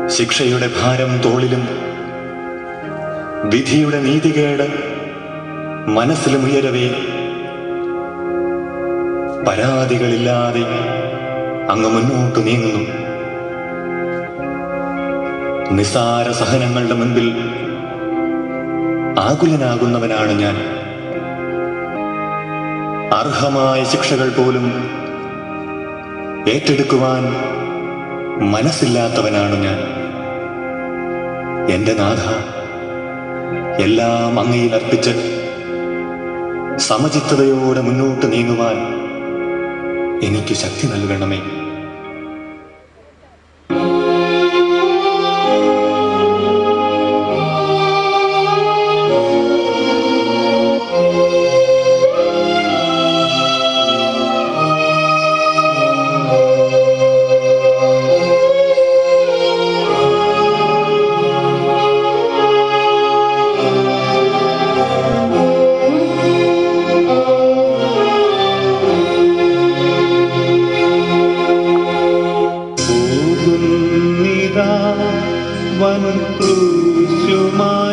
ശിക്ഷയുടെ ഭാരം തോളിലും വിധിയുടെ നീതികേട് മനസ്സിലും ഉയരവേ പരാതികളില്ലാതെ അങ്ങ് മുന്നോട്ട് നീങ്ങുന്നു നിസാര സഹനങ്ങളുടെ മുൻപിൽ ആകുലനാകുന്നവനാണ് ഞാൻ അർഹമായ ശിക്ഷകൾ പോലും ഏറ്റെടുക്കുവാൻ മനസ്സില്ലാത്തവനാണ് ഞാൻ എന്റെ നാഥ എല്ലാം അങ്ങയിൽ അർപ്പിച്ച് സമചിത്തതയോടെ മുന്നോട്ട് നീങ്ങുവാൻ എനിക്ക് ശക്തി നൽകണമേ പോകുന്നിതാ വൻ ക്രൂശുമായി